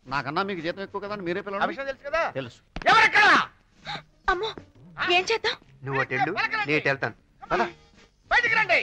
నాకన్నా మీకు జీతం ఎక్కువ కదా అని మీరే ఆ పిల్లలు విషయం తెలుసు కదా తెలుసు ఎవరెక్కడ అమ్మో ఏం చేద్దాం నువ్వు అటు వెళ్ళు నేను ఇటు వెళ్తాను పద బయటికి రండి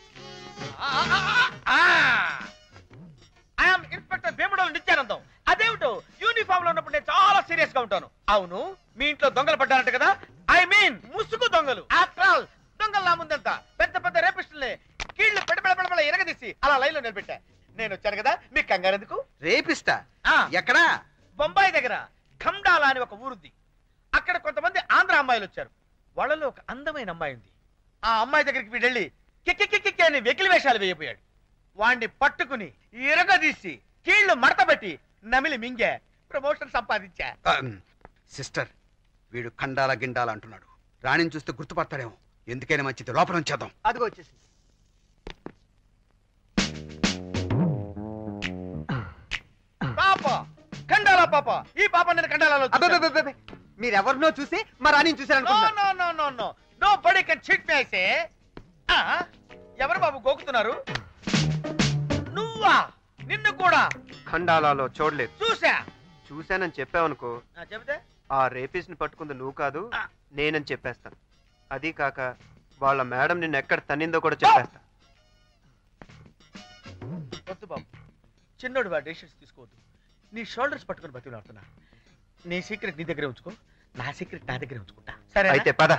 ఐఎమ్ ఇన్స్పెక్టర్ భీముడోలు నిత్యానందం అదేమిటో యూనిఫామ్ లో ఉన్నప్పుడు నేను చాలా సీరియస్ గా ఉంటాను అవును మీ ఇంట్లో దొంగలు పడ్డారంట కదా ఐ మీన్ ముసుగు దొంగలు ఆఫ్టర్ ఆల్ దొంగలు నా ముందంతా పెద్ద పెద్ద రేపిస్టుల్ని కీళ్లు పెడ పెడ పెడ ఎరగదీసి అలా లైన్ లో నిలబెట్టా నేను వచ్చాను కదా మీకు కంగారు ఎందుకు రేపిస్తా ఆ, ఎక్కడా బొంబాయి దగ్గర ఖమ్డాలా అని ఒక ఊరుంది అక్కడ కొంతమంది ఆంధ్ర అమ్మాయిలు వచ్చారు వాళ్ళలో ఒక అందమైన అమ్మాయి ఉంది ఆ అమ్మాయి దగ్గరికి వీడు వెళ్ళి కిక్కి కిక్కి కిక్కి అని వెకిలి వేషాలు వేయపోయాడు వాణ్ణి పట్టుకుని ఇరగదీసి కీళ్లు మడతబెట్టి నమిలి మింగే ప్రమోషన్ సంపాదించా సిస్టర్ వీడు ఖండాల గిండాల అంటున్నాడు రాణిని చూస్తే గుర్తుపడతాడేమో ఎందుకైనా మంచిది లోపల ఉంచేద్దాం అదిగో వచ్చేసి పాప ఖండాలా పాప ఈ పాప నేను ఖండాలలో చూశాను. మీరెవరినో చూసి మా రాణిని నో చూసారనుకుంటున్నారు no no no no nobody can cheat me అయితే ఎవరు బాబు గోకుతున్నారు నువ్వా నిన్ను కూడా ఖండాలలో చూడలేదు చూసా చూశానని చెప్పావనుకో ఆ, చెబితే ఆ రేపిస్ట్ ని పట్టుకుంది నువ్వు కాదు ఆ. నేనని చెప్పేస్తాను అది కాక వాళ్ళ మేడం నిన్ను ఎక్కడ తన్నిందో కూడా చెప్పేస్తా వద్దు బాబు చిన్నోడు వాడు డెసిషన్స్ తీసుకోవద్దు నీ షోల్డర్స్ పట్టుకుని బతిలాడుతున్నా నీ సీక్రెట్ నీ దగ్గరే ఉంచుకో నా సీక్రెట్ నా దగ్గరే ఉంచుకుంటా సరే అయితే పద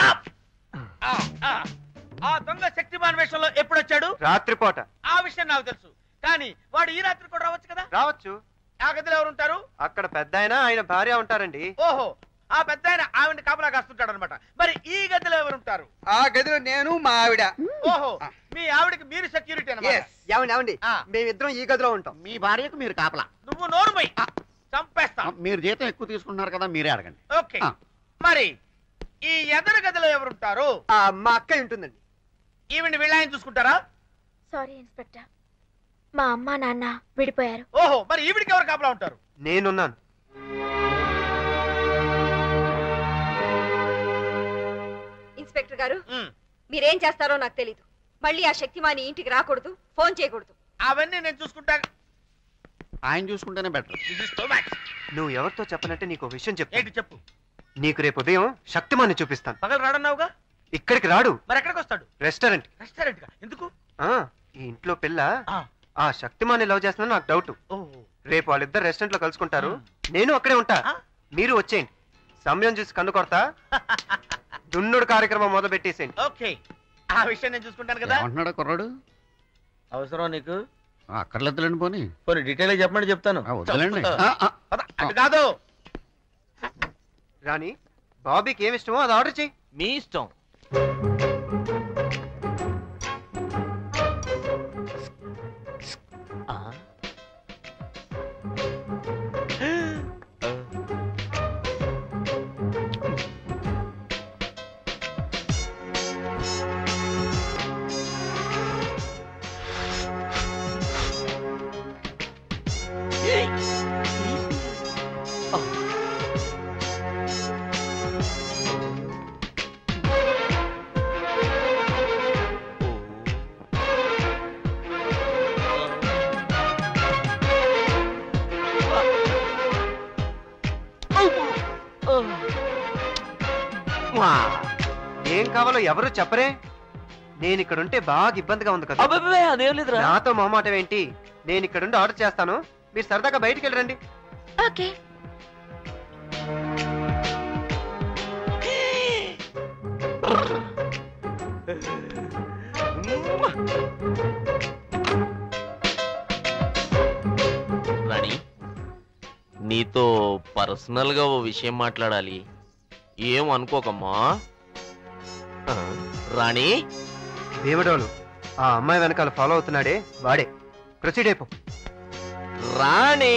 ఆ దొంగ శక్తిమాన్ వేషంలో ఎప్పుడు వచ్చాడు రాత్రిపూట ఆ విషయం నాకు తెలుసు కానీ వాడు ఈ రాత్రి కూడా రావచ్చు కదా రావచ్చు ఆ గదిలో ఎవరు ఉంటారు అక్కడ పెద్ద ఆయన ఆయన భార్య ఉంటారండి ఓహో ఆ పెద్ద ఆయన ఆవిడ కాపలా కాస్తుంటాడు అనమాట మరి ఈ గదిలో ఎవరు ఉంటారు ఆ గదిలో నేను మా ఆవిడ ఓహో మీ ఆవిడకి మీరు సెక్యూరిటీ అనమాట ఏమండి ఏమండి ఆ. మేమిద్దరం ఈ గదిలో ఉంటాం మీ భార్యకు మీరు కాపలా నువ్వు నోరు పోయి చంపేస్తా ఆ, మీరు జీతం ఎక్కువ తీసుకుంటున్నారు కదా మీరే అడగండి ఓకే ఆ. మరి ఈ ఎదరు గదిలో ఎవరుంటారు మా అక్క ఉంటుందండి ఈవిని వీళ్ళాయన చూసుకుంటారా సారీ ఇన్స్పెక్టర్ మా అమ్మ నాన్న విడిపోయారు ఓహో మరి ఈవిడికి ఎవరు కాపలా ఉంటారు నేనున్నాను ఇన్స్పెక్టర్ గారు ఉమ్, మీరేం చేస్తారో నాకు తెలీదు మళ్ళీ ఆ శక్తిమాని ఇంటికి రాకూడదు ఫోన్ చేయకూడదు అవన్నీ నేను చూసుకుంటా ఆయన చూసుకుంటేనే better This is too much. నువ్వు ఎవరితో చెప్పనంటే నీకు ఒక విషయం చెప్తా ఏంటి చెప్పు నీకు రేపు ఉదయం శక్తిమాన్ని చూపిస్తాను పగలు రాడన్నావుగా ఇక్కడికి రాడు మరి ఎక్కడికి వస్తాడు రెస్టారెంట్ రెస్టారెంట్ గా ఎందుకు ఆ ఈ ఇంట్లో పిల్ల ఆ, ఆ శక్తిమాన్ని లవ్ చేస్తున్నా నాకు డౌట్ ఓహో రేపు వాళ్ళిద్దరు రెస్టారెంట్ లో కలుసుకుంటారు నేను అక్కడే ఉంటా ఆ? మీరు వచ్చేయండి సమయం చూసి కన్ను కొడతా దున్నుడు కార్యక్రమం మొదలు పెట్టేసేయండి ఓకే ఆ విషయం నేను చూసుకుంటాను కదా ఏమంటున్నాడు కుర్రాడు అవసరం నీకు ఆ, అక్కర్లేదులేండి పోనీ కొన్ని డీటెయిల్ చెప్పమని చెప్తాను ఆ, వద్దులేండి చంపుతా. ఆ, ఆ, పద, అటు కాదు రాణి బాబీకి ఏమి ఇష్టమో అది ఆర్డర్ చెయ్యి మీ ఇష్టం ఏం కావాలో ఎవరు చెప్పరే నేను ఇక్కడ ఉంటే బాగా ఇబ్బందిగా ఉంది కదా అబ్బాబే అదేం లేదురా నాతో మొహమాటం ఏంటి నేను ఇక్కడ ఉండి ఆర్డర్ చేస్తాను మీరు సరదాగా బయటికి వెళ్ళరండి ఓకే రాణి నీతో పర్సనల్ గా ఓ విషయం మాట్లాడాలి ఏం అనుకోకమ్మా ఆ, రాణి దేవుడోలు ఆ అమ్మాయి వెనకాల ఫాలో అవుతున్నాడే వాడే ప్రొసీడ్ అయిపో రాణి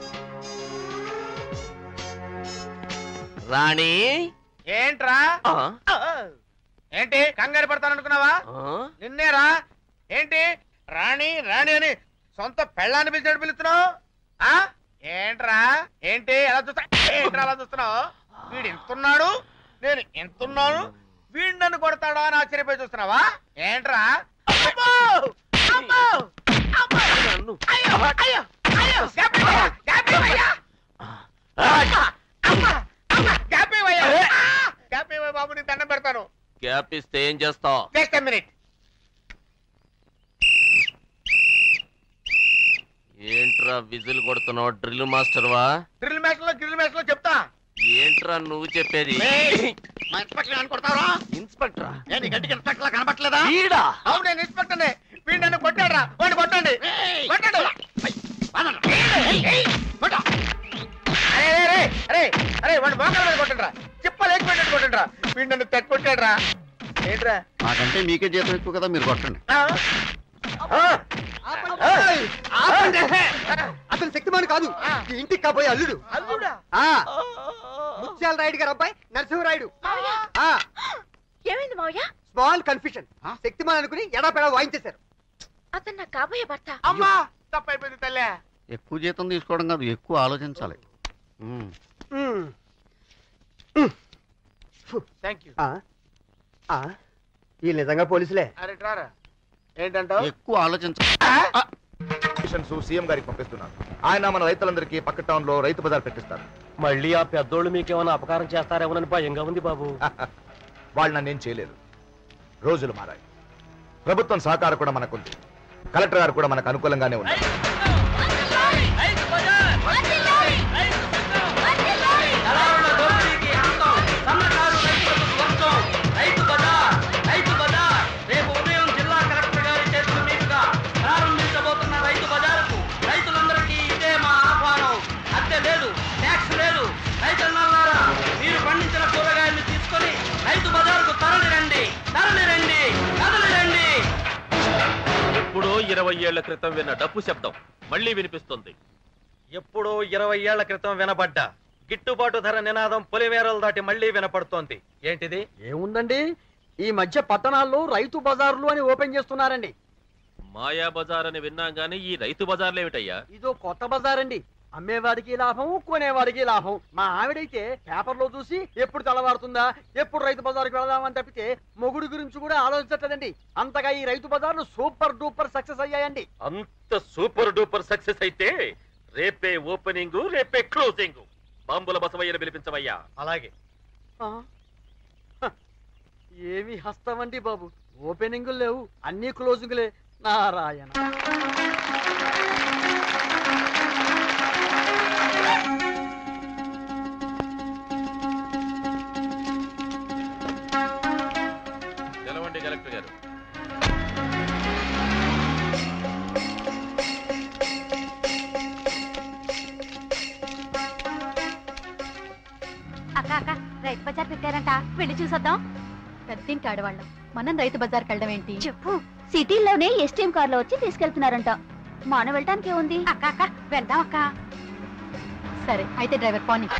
రాణి ఏంట్రా ఆ, ఆ, ఏంటి కంగారు పడతాననుకున్నావా ఆ, నిన్నేరా ఏంటి రాణి రాణి అని సొంత పెళ్ళాన్ని పిలిచాడు పిలుస్తున్నావు ఆ ఏంట్రా ఏంటి ఎలా చూస్తా ఏంట్రా అలా చూస్తున్నావు వీడు ఎంతున్నాడు నేను ఎంతున్నాను వీడు నన్ను కొడతాడా అని ఆశ్చర్యపోయి చూస్తున్నావా ఏంట్రా అమ్మో! అమ్మో! అమ్మో! నన్ను అయ్యో! అయ్యో! అయ్యో! జాగ్రత్త! జాగ్రత్త అయ్యా! గ్యాప్ ఇస్తే ఏం చేస్తావు జస్ట్ మినిట్ ఏంట్రా విజిల్ కొడుతున్నావు డ్రిల్ మాస్టర్వా డ్రిల్ మ్యాచ్ లో డ్రిల్ మ్యాచ్ లో చెప్తా ఏంట్రా నువ్వు చెప్పేది ఏయ్, మా ఇన్స్పెక్టర్ అని కొడతావరా ఇన్స్పెక్టరా ఏ నీ గట్టికి ఇన్స్పెక్టర్ లా కనపట్లేదా ఈడా అవును నేను ఇన్స్పెక్టర్ వీడు నన్ను కొట్టాడ్రా వాడిని కొట్టండి ఏయ్, కొట్టండి పదండ్రా. ఏయ్, ఏయ్, కొట్టు. అరే అరే అరే అరే అరే వాడిని మోకాల మీద కొట్టండిరా చిప్ప లేకపోయినట్టు కొట్టండిరా వీడు నన్ను తెగ కొట్టాడ్రా ఏంట్రా మాకంటే మీకే జీతం ఎక్కువ కదా మీరు కొట్టండి ఆ? ఆ? ఏయ్, ఆపండి. అతను శక్తిమాన్ కాదు ఈ ఇంటికి కాబోయే అల్లుడు అల్లుడా ఆ ముత్యాల రాయుడు గారు అబ్బాయి నరసింహరాయుడు ఆ ఏమైంది మావయ్య స్మాల్ కన్ఫ్యూషన్ శక్తిమాన్ అనుకుని ఎడాపెడా వాయించేశారు అతను నా కాబోయే భర్త అమ్మా తప్పైపోయింది తల్లే ఎక్కువ జీతం తీసుకోవడం కాదు ఎక్కువ ఆలోచించాలి ఉమ్. థ్యాంక్ యూ ఆ, ఆ, ఈ నిజంగా పోలీసులే అరే ట్రారా ఏంటంటావు ఎక్కువ ఆలోచించాలి మిషన్స్ సీఎం గారికి పంపిస్తున్నారు ఆయన మన రైతులందరికీ పక్క టౌన్ లో రైతు బజార్ పెట్టిస్తారు మళ్ళీ ఆ పెద్దోళ్ళు మీకేమైనా అపకారం చేస్తారేమోనని భయంగా ఉంది బాబు వాళ్ళు నన్నేం చేయలేదు రోజులు మారాయి ప్రభుత్వం సహకారం కూడా మనకుంది కలెక్టర్ గారు కూడా మనకు అనుకూలంగానే ఉన్నారు రేపు ఉదయం జిల్లా కలెక్టర్ గారి చేతుల మీదుగా ప్రారంభించబోతున్న రైతు బజారుకు రైతులందరికీ ఇదే మా ఆహ్వానం అద్దె లేదు ట్యాక్స్ లేదు రైతన్నలారా మీరు పండించిన కూరగాయలు తీసుకొని రైతు బజారుకు తరలి రండి తరలి రండి తరలి రండి ఎప్పుడో ఇరవై ఏళ్ల క్రితం విన్న డప్పు శబ్దం మళ్ళీ వినిపిస్తుంది ఎప్పుడో ఇరవై ఏళ్ల క్రితం వినబడ్డ గిట్టుబాటు ధర నినాదం పొలిమేరలు దాటి మళ్ళీ వినపడుతోంది ఏంటిది ఏముందండి ఈ మధ్య పట్టణాల్లో రైతు బజార్లు అని ఓపెన్ చేస్తున్నారండి మాయా బజార్ అని విన్నాం గానీ ఈ రైతు బజార్లు ఏమిటయ్యా ఇదో కొత్త బజార్ అండి అమ్మేవాడికి లాభం కొనేవాడికి లాభం మా ఆవిడైతే పేపర్లో చూసి ఎప్పుడు తెల్లవారుతుందా ఎప్పుడు రైతు బజార్కి వెళదామని తప్పితే మొగుడు గురించి కూడా ఆలోచించట్లేదండి అంతగా ఈ రైతు బజార్లు సూపర్ డూపర్ సక్సెస్ అయ్యాయండి అంత సూపర్ డూపర్ సక్సెస్ అయితే రేపే ఓపెనింగ్ రేపే క్లోజింగ్ బాంబుల బసవయ్యను పిలిపించవయ్యా అలాగే ఆ? హ, ఏమి హస్తమండి బాబు ఓపెనింగులు లేవు అన్ని క్లోజింగులే నారాయణ తెలవండి కలెక్టర్ గారు అక్క అక్క రైతు బజార్ పెట్టారంట వెళ్ళి చూసొద్దాం పెద్దింటి ఆడవాళ్ళం మనం రైతు బజార్కి వెళ్ళడం ఏంటి చెప్పు సిటీలోనే ఎస్టీఎం కార్ లో వచ్చి తీసుకెళ్తున్నారంట మనం వెళ్ళటానికి ఏముంది అక్క అక్క వెళ్దాం అక్క సరే అయితే డ్రైవర్ పోనీ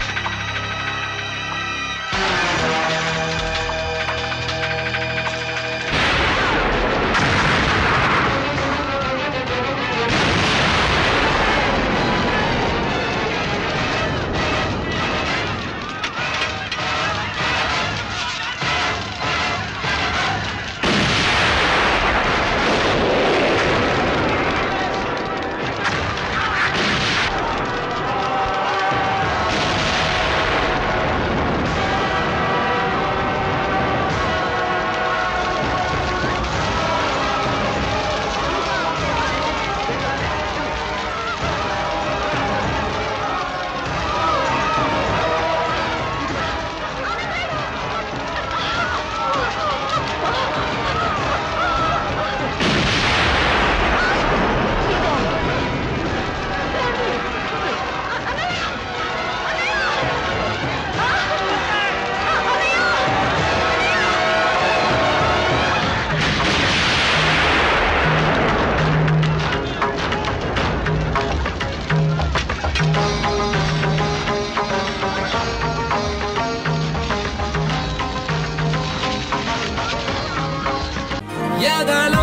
ఎదలో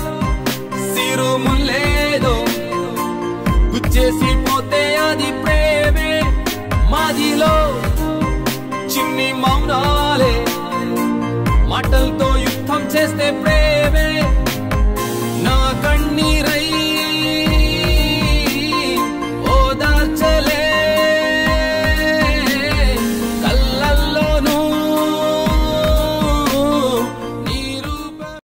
సిరుములేదో గుచ్చేసి పోతే అది ప్రేమే మాదిలో చిన్ని మౌనాలే మాటలతో యుద్ధం చేస్తే ప్రేమ